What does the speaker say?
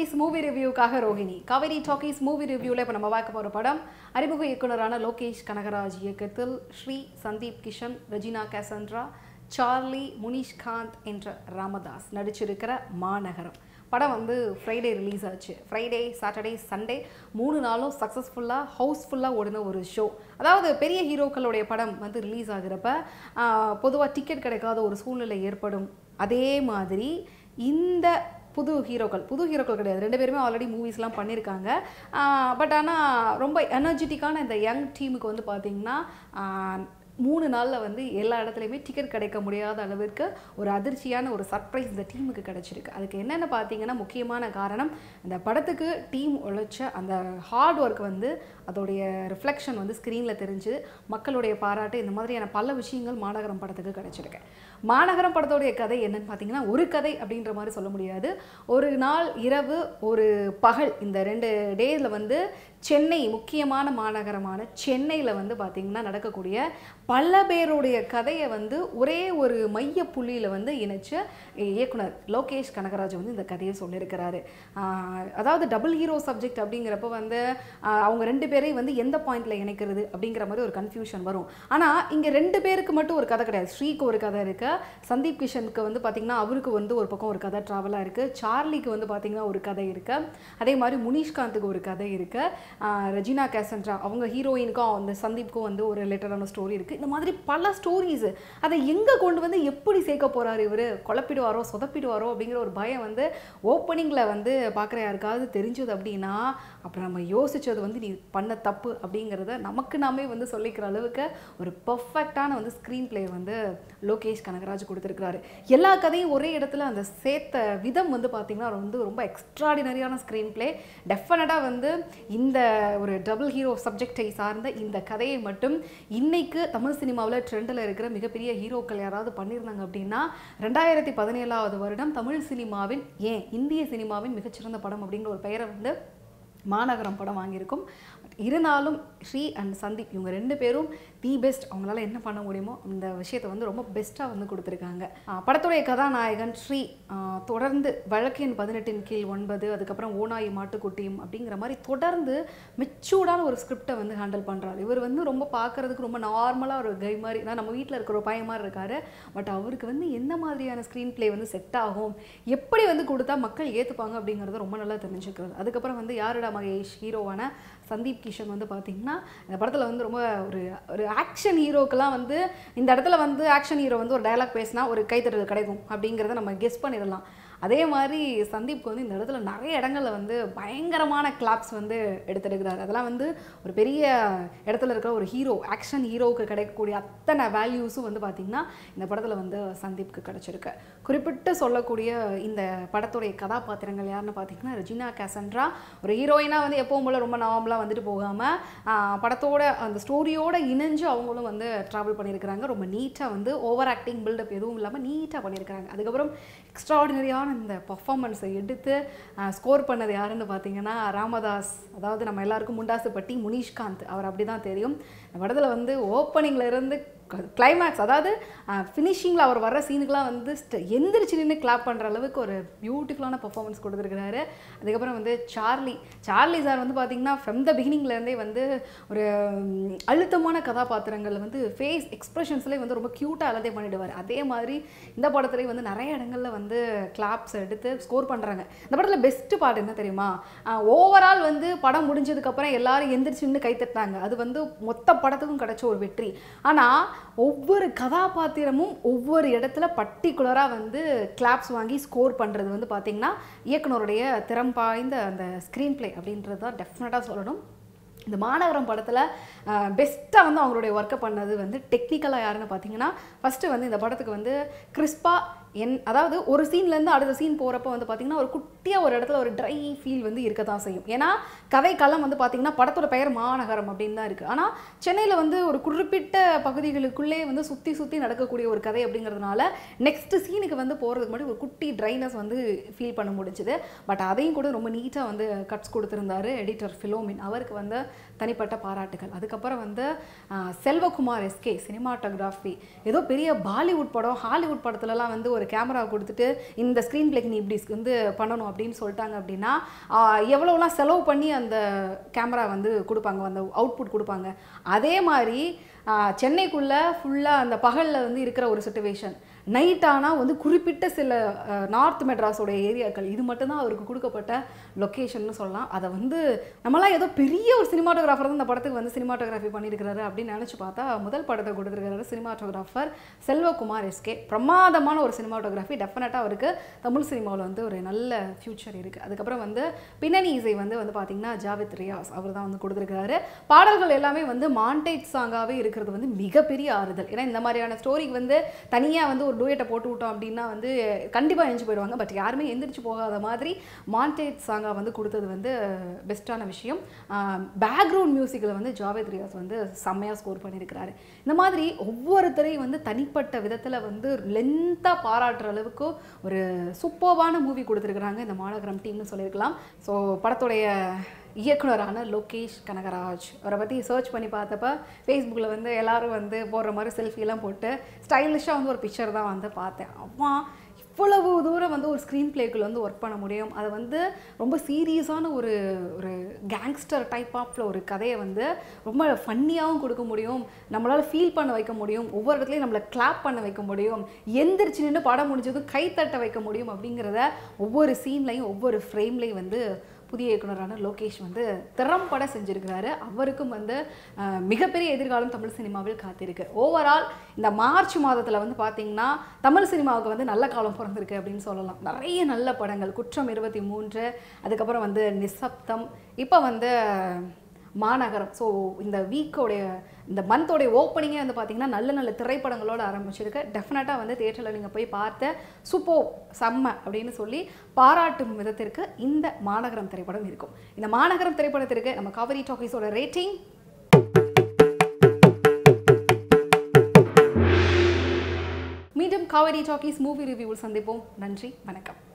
talkies movie ரிவ்யூக்காக Rohini Kaveri talkies movie ரிவ்யூவில் இப்போ நம்ம பார்க்க போகிற படம் அறிமுக இயக்குனரான லோகேஷ் கனகராஜ் இயக்கத்தில் ஸ்ரீ சந்தீப் கிஷன் ரெஜினா கேசன்ட்ரா சார்லி முனிஷ்காந்த் என்ற ராமதாஸ் நடிச்சிருக்கிற மாநகரம் படம் வந்து ஃப்ரைடே ரிலீஸ் ஆச்சு ஃப்ரைடே சாட்டர்டே சண்டே மூணு நாளும் சக்ஸஸ்ஃபுல்லாக ஹவுஸ்ஃபுல்லாக ஓடின ஒரு ஷோ அதாவது பெரிய ஹீரோக்களுடைய படம் வந்து ரிலீஸ் ஆகிறப்ப பொதுவாக டிக்கெட் கிடைக்காத ஒரு சூழ்நிலை ஏற்படும் அதே மாதிரி இந்த புது ஹீரோக்கள் புது ஹீரோக்கள் கிடையாது ரெண்டு பேருமே ஆல்ரெடி மூவிஸ்லாம் பண்ணியிருக்காங்க பட் ஆனால் ரொம்ப எனர்ஜெட்டிக்கான இந்த யங் டீமுக்கு வந்து பார்த்திங்கன்னா மூணு நாளில் வந்து எல்லா இடத்துலையுமே டிக்கெட் கிடைக்க முடியாத அளவிற்கு ஒரு அதிர்ச்சியான ஒரு சர்ப்ரைஸ் இந்த டீமுக்கு கிடச்சிருக்கு அதுக்கு என்னென்ன பார்த்தீங்கன்னா முக்கியமான காரணம் இந்த படத்துக்கு டீம் உழைச்ச அந்த ஹார்ட் ஒர்க் வந்து அதோடைய ரிஃப்ளெக்ஷன் வந்து ஸ்க்ரீனில் தெரிஞ்சு மக்களுடைய பாராட்டு இந்த மாதிரியான பல விஷயங்கள் மாநகரம் படத்துக்கு கிடச்சிருக்கு மாநகரம் படத்தோடைய கதை என்னன்னு பார்த்தீங்கன்னா ஒரு கதை அப்படின்ற மாதிரி சொல்ல முடியாது ஒரு நாள் இரவு ஒரு பகல் இந்த ரெண்டு டேஸில் வந்து சென்னை முக்கியமான மாநகரமான சென்னையில் வந்து பார்த்திங்கன்னா நடக்கக்கூடிய பல பேருடைய கதையை வந்து ஒரே ஒரு மைய புள்ளியில் வந்து இணைச்ச இயக்குனர் லோகேஷ் கனகராஜ் வந்து இந்த கதையை சொல்லியிருக்கிறாரு அதாவது டபுள் ஹீரோ சப்ஜெக்ட் அப்படிங்கிறப்ப வந்து அவங்க ரெண்டு பேரையும் வந்து எந்த பாயிண்டில் இணைக்கிறது அப்படிங்கிற மாதிரி ஒரு கன்ஃபியூஷன் வரும் ஆனால் இங்கே ரெண்டு பேருக்கு மட்டும் ஒரு கதை கிடையாது ஸ்ரீக்கு ஒரு கதை இருக்குது சந்தீப் கிஷனுக்கு வந்து பார்த்திங்கன்னா அவருக்கு வந்து ஒரு பக்கம் ஒரு கதை ட்ராவலாக இருக்குது சார்லிக்கு வந்து பார்த்திங்கன்னா ஒரு கதை இருக்குது அதே மாதிரி முனிஷ்காந்துக்கு ஒரு கதை இருக்குது ரெஜினா கேசன்ட்ரா அவங்க ஹீரோயினுக்கும் அந்த சந்தீப்க்கும் வந்து ஒரு ரிலேட்டடான ஸ்டோரி இருக்குது இந்த மாதிரி பல ஸ்டோரிஸு அதை எங்கே கொண்டு வந்து எப்படி சேர்க்க போகிறாரு இவர் குழப்பிடுவாரோ சொதப்பிடுவாரோ அப்படிங்கிற ஒரு பயம் வந்து ஓப்பனிங்கில் வந்து பார்க்குற யாருக்காவது தெரிஞ்சது அப்படின்னா அப்புறம் நம்ம யோசித்தது வந்து நீ பண்ண தப்பு அப்படிங்கிறத நமக்கு நாமே வந்து சொல்லிக்கிற அளவுக்கு ஒரு பர்ஃபெக்டான வந்து ஸ்க்ரீன் பிளே வந்து லோகேஷ் கனகராஜ் கொடுத்துருக்கிறாரு எல்லா கதையும் ஒரே இடத்துல அந்த சேர்த்த விதம் வந்து பார்த்திங்கன்னா வந்து ரொம்ப எக்ஸ்ட்ராடினரியான ஸ்க்ரீன் பிளே டெஃபினட்டாக வந்து இந்த ஒரு டபுள் ஹீரோ சப்ஜெக்டை சார்ந்த இந்த கதையை மட்டும் இன்னைக்கு தமிழ் சினிமாவில் ட்ரெண்டில் இருக்கிற மிகப்பெரிய ஹீரோக்கள் யாராவது பண்ணியிருந்தாங்க அப்படின்னா ரெண்டாயிரத்தி பதினேழாவது வருடம் தமிழ் சினிமாவின் ஏன் இந்திய சினிமாவின் மிகச்சிறந்த படம் அப்படிங்கிற ஒரு பெயரை வந்து மாநகரம் படம் வாங்கியிருக்கும் இருந்தாலும் ஸ்ரீ அண்ட் சந்தீப் இவங்க ரெண்டு பேரும் தி பெஸ்ட் அவங்களால என்ன பண்ண முடியுமோ அந்த விஷயத்தை வந்து ரொம்ப பெஸ்ட்டாக வந்து கொடுத்துருக்காங்க படத்துடைய கதாநாயகன் ஸ்ரீ தொடர்ந்து வழக்கின் பதினெட்டின் கீழ் ஒன்பது அதுக்கப்புறம் ஓனாயி மாட்டுக்குட்டியும் அப்படிங்கிற மாதிரி தொடர்ந்து மெச்சூர்டான ஒரு ஸ்கிரிப்டை வந்து ஹேண்டில் பண்ணுறாரு இவர் வந்து ரொம்ப பார்க்குறதுக்கு ரொம்ப நார்மலாக ஒரு கை மாதிரி தான் நம்ம வீட்டில் இருக்கிற ஒரு பையன் மாதிரி இருக்காரு பட் அவருக்கு வந்து எந்த மாதிரியான ஸ்க்ரீன் ப்ளே வந்து செட் ஆகும் எப்படி வந்து கொடுத்தா மக்கள் ஏற்றுப்பாங்க அப்படிங்கிறத ரொம்ப நல்லா தெரிஞ்சுக்கிறது அதுக்கப்புறம் வந்து யாருடா மகேஷ் ஹீரோவான சந்தீப் கிஷன் வந்து பார்த்திங்கன்னா இந்த படத்தில் வந்து ரொம்ப ஒரு ஒரு ஆக்ஷன் ஹீரோக்கெல்லாம் வந்து இந்த இடத்துல வந்து ஆக்ஷன் ஹீரோ வந்து ஒரு டைலாக் பேசினா ஒரு கைத்தட்டல் கிடைக்கும் அப்படிங்கிறத நம்ம கெஸ் பண்ணிடலாம் அதே மாதிரி சந்தீப்க்கு வந்து இந்த இடத்துல நிறைய இடங்களில் வந்து பயங்கரமான கிளாப்ஸ் வந்து எடுத்தெடுக்கிறார் அதெல்லாம் வந்து ஒரு பெரிய இடத்துல இருக்கிற ஒரு ஹீரோ ஆக்ஷன் ஹீரோவுக்கு கிடைக்கக்கூடிய அத்தனை வேல்யூஸும் வந்து பார்த்திங்கன்னா இந்த படத்தில் வந்து சந்தீப்க்கு கிடச்சிருக்கு குறிப்பிட்டு சொல்லக்கூடிய இந்த படத்துடைய கதாபாத்திரங்கள் யாருன்னு பார்த்தீங்கன்னா ரெஜினா கேசன்ட்ரா ஒரு ஹீரோயினாக வந்து எப்பவும் போல் ரொம்ப நார்மலாக வந்துட்டு போகாமல் படத்தோட அந்த ஸ்டோரியோட இணைஞ்சு அவங்களும் வந்து ட்ராவல் பண்ணியிருக்கிறாங்க ரொம்ப நீட்டாக வந்து ஓவர் ஆக்டிங் பில்டப் எதுவும் இல்லாமல் நீட்டாக பண்ணியிருக்கிறாங்க அதுக்கப்புறம் எக்ஸ்ட்ராடினரியான இந்த பர்ஃபார்மன்ஸை எடுத்து ஸ்கோர் பண்ணது யாருன்னு பார்த்தீங்கன்னா ராமதாஸ் அதாவது நம்ம எல்லாருக்கும் முண்டாசுப்பட்டி முனிஷ்காந்த் அவர் அப்படி தான் தெரியும் இந்த படத்தில் வந்து ஓப்பனிங்கில் இருந்து கிளைமேக்ஸ் அதாவது ஃபினிஷிங்கில் அவர் வர்ற சீனுக்கெலாம் வந்து எந்திரிச்சு நின்று கிளாப் பண்ணுற அளவுக்கு ஒரு பியூட்டிஃபுல்லான பர்ஃபார்மன்ஸ் கொடுத்துருக்கிறாரு அதுக்கப்புறம் வந்து சார்லி சார்லி சார் வந்து பார்த்திங்கன்னா ஃப்ரம் த பிகினிங்லேருந்தே வந்து ஒரு அழுத்தமான கதாபாத்திரங்கள் வந்து ஃபேஸ் எக்ஸ்ப்ரெஷன்ஸ்லேயே வந்து ரொம்ப க்யூட்டாக எல்லாத்தையும் பண்ணிவிடுவார் அதே மாதிரி இந்த படத்துலேயும் வந்து நிறைய இடங்களில் வந்து கிளாப்ஸ் எடுத்து ஸ்கோர் பண்ணுறாங்க இந்த படத்தில் பெஸ்ட்டு பார்ட் என்ன தெரியுமா ஓவரால் வந்து படம் முடிஞ்சதுக்கப்புறம் எல்லாரும் எந்திரிச்சு நின்று கைத்தட்டாங்க அது வந்து மொத்த படத்துக்கும் கிடைச்ச ஒரு வெற்றி ஆனால் ஒவ்வொரு கதாபாத்திரமும் ஒவ்வொரு இடத்துல பர்டிகுலராக வந்து கிளாப்ஸ் வாங்கி ஸ்கோர் பண்ணுறது வந்து பார்த்திங்கன்னா இயக்குனருடைய திறம் பாய்ந்த அந்த ஸ்க்ரீன் பிளே அப்படின்றது தான் டெஃபினட்டாக சொல்லணும் இந்த மாநகரம் படத்தில் பெஸ்ட்டாக வந்து அவங்களுடைய ஒர்க்கை பண்ணது வந்து டெக்னிக்கலாக யாருன்னு பார்த்தீங்கன்னா ஃபஸ்ட்டு வந்து இந்த படத்துக்கு வந்து கிறிஸ்பாக என் அதாவது ஒரு சீன்லேருந்து அடுத்த சீன் போகிறப்ப வந்து பார்த்திங்கன்னா ஒரு குட்டியாக ஒரு இடத்துல ஒரு ட்ரை ஃபீல் வந்து இருக்க தான் செய்யும் ஏன்னா கதை களம் வந்து பார்த்திங்கன்னா படத்தோட பெயர் மாநகரம் அப்படின்னு தான் இருக்குது ஆனால் சென்னையில் வந்து ஒரு குறிப்பிட்ட பகுதிகளுக்குள்ளே வந்து சுற்றி சுற்றி நடக்கக்கூடிய ஒரு கதை அப்படிங்கிறதுனால நெக்ஸ்ட் சீனுக்கு வந்து போகிறதுக்கு முன்னாடி ஒரு குட்டி ட்ரைனஸ் வந்து ஃபீல் பண்ண முடிஞ்சுது பட் அதையும் கூட ரொம்ப நீட்டாக வந்து கட்ஸ் கொடுத்துருந்தாரு எடிட்டர் ஃபிலோமின் அவருக்கு வந்து தனிப்பட்ட பாராட்டுகள் அதுக்கப்புறம் வந்து செல்வகுமார் எஸ்கே சினிமாட்டோகிராஃபி ஏதோ பெரிய பாலிவுட் படம் ஹாலிவுட் படத்துலலாம் வந்து ஒரு ஒரு கேமரா கொடுத்துட்டு இந்த ஸ்க்ரீன் பிளேக்கு நீ இப்படி வந்து பண்ணணும் அப்படின்னு சொல்லிட்டாங்க அப்படின்னா ஆஹ், எவ்வளோலாம் செலவு பண்ணி அந்த கேமரா வந்து கொடுப்பாங்க அந்த அவுட்புட் கொடுப்பாங்க அதே மாதிரி ஆஹ், சென்னைக்குள்ள ஃபுல்லாக அந்த பகலில் வந்து இருக்கிற ஒரு சுச்சுவேஷன் நைட் ஆனால் வந்து குறிப்பிட்ட சில அஹ், நார்த் மெட்ராஸோட ஏரியாக்கள் இது மட்டும்தான் அவருக்கு கொடுக்கப்பட்ட லொக்கேஷன்னு சொல்லலாம் அதை வந்து நம்மளாம் ஏதோ பெரிய ஒரு சினிமாட்டோகிராஃபர் தான் இந்த படத்துக்கு வந்து சினிமாட்டோகிராஃபி பண்ணியிருக்கிறாரு அப்படின்னு நினச்சி பார்த்தா முதல் படத்தை கொடுத்துருக்கிறாரு சினிமாட்டோகிராஃபர் செல்வகுமார் எஸ்கே பிரமாதமான ஒரு சினிமாட்டோகிராஃபி டெஃபினட்டாக அவருக்கு தமிழ் சினிமாவில் வந்து ஒரு நல்ல ஃப்யூச்சர் இருக்குது அதுக்கப்புறம் வந்து பின்னணி இசை வந்து வந்து பார்த்தீங்கன்னா ஜாவித் ரியாஸ் அவர் தான் வந்து கொடுத்துருக்காரு பாடல்கள் எல்லாமே வந்து மாண்டேஜ் சாங்காகவே இருக்கிறது வந்து மிகப்பெரிய ஆறுதல் ஏன்னா இந்த மாதிரியான ஸ்டோரிக்கு வந்து தனியாக வந்து ஒரு டூயட்டை போட்டு விட்டோம் அப்படின்னா வந்து கண்டிப்பாக எழுந்து போயிடுவாங்க பட் யாருமே எந்திரிச்சு போகாத மாதிரி மாண்டேஜ் சாங்காக வந்து கொடுத்தது வந்து பெஸ்ட்டான விஷயம் பேக்ரவுண்ட் மியூசிக்கில் வந்து ஜாவேத் ரியாஸ் வந்து செம்மையாக ஸ்கோர் பண்ணியிருக்கிறாரு இந்த மாதிரி ஒவ்வொருத்தரையும் வந்து தனிப்பட்ட விதத்தில் வந்து லென்த்தாக பாராட்டுற அளவுக்கு ஒரு சூப்பர்வான மூவி கொடுத்துருக்குறாங்க இந்த மாநகரம் டீம்னு சொல்லியிருக்கலாம் ஸோ படத்துடைய இயக்குனரான லோகேஷ் கனகராஜ் அவரை பற்றி சர்ச் பண்ணி பார்த்தப்ப ஃபேஸ்புக்கில் வந்து எல்லாரும் வந்து போடுற மாதிரி செல்ஃபிலாம் போட்டு ஸ்டைலிஷாக வந்து ஒரு பிக்சர் தான் வந்து பார்த்தேன் அம்மா இவ்வளவு தூரம் வந்து ஒரு ஸ்க்ரீன் பிளேக்குள்ள வந்து ஒர்க் பண்ண முடியும் அது வந்து ரொம்ப சீரியஸான ஒரு ஒரு கேங்ஸ்டர் டைப் ஆஃப்ல ஒரு கதையை வந்து ரொம்ப ஃபன்னியாகவும் கொடுக்க முடியும் நம்மளால் ஃபீல் பண்ண வைக்க முடியும் ஒவ்வொரு இடத்துலையும் நம்மளை கிளாப் பண்ண வைக்க முடியும் எந்திரிச்சு நின்று படம் முடிஞ்சதும் கைத்தட்ட வைக்க முடியும் அப்படிங்கிறத ஒவ்வொரு சீன்லையும் ஒவ்வொரு ஃப்ரேம்லையும் வந்து புதிய இயக்குனரான லோகேஷ் வந்து திறம்பட செஞ்சிருக்கிறாரு அவருக்கும் வந்து அஹ், மிகப்பெரிய எதிர்காலம் தமிழ் சினிமாவில் காத்திருக்கு ஓவரால் இந்த மார்ச் மாதத்தில் வந்து பார்த்தீங்கன்னா தமிழ் சினிமாவுக்கு வந்து நல்ல காலம் பிறந்திருக்கு அப்படின்னு சொல்லலாம் நிறைய நல்ல படங்கள் குற்றம் இருபத்தி மூன்று அதுக்கப்புறம் வந்து நிசப்தம் இப்போ வந்து மாநகரம் ஸோ இந்த வீக்கோடைய இந்த மந்தோடைய ஓப்பனிங்கே வந்து பார்த்தீங்கன்னா நல்ல நல்ல திரைப்படங்களோட ஆரம்பிச்சிருக்கு டெஃபினட்டாக வந்து தேட்டரில் நீங்கள் போய் பார்த்த சூப்போ செம்ம அப்படின்னு சொல்லி பாராட்டும் விதத்திற்கு இந்த மாநகரம் திரைப்படம் இருக்கும் இந்த மாநகரம் திரைப்படத்திற்கு நம்ம காவிரி டாக்கீஸோட ரேட்டிங் மீண்டும் காவிரி டாக்கீஸ் மூவி ரிவ்யூவில் சந்திப்போம் நன்றி வணக்கம்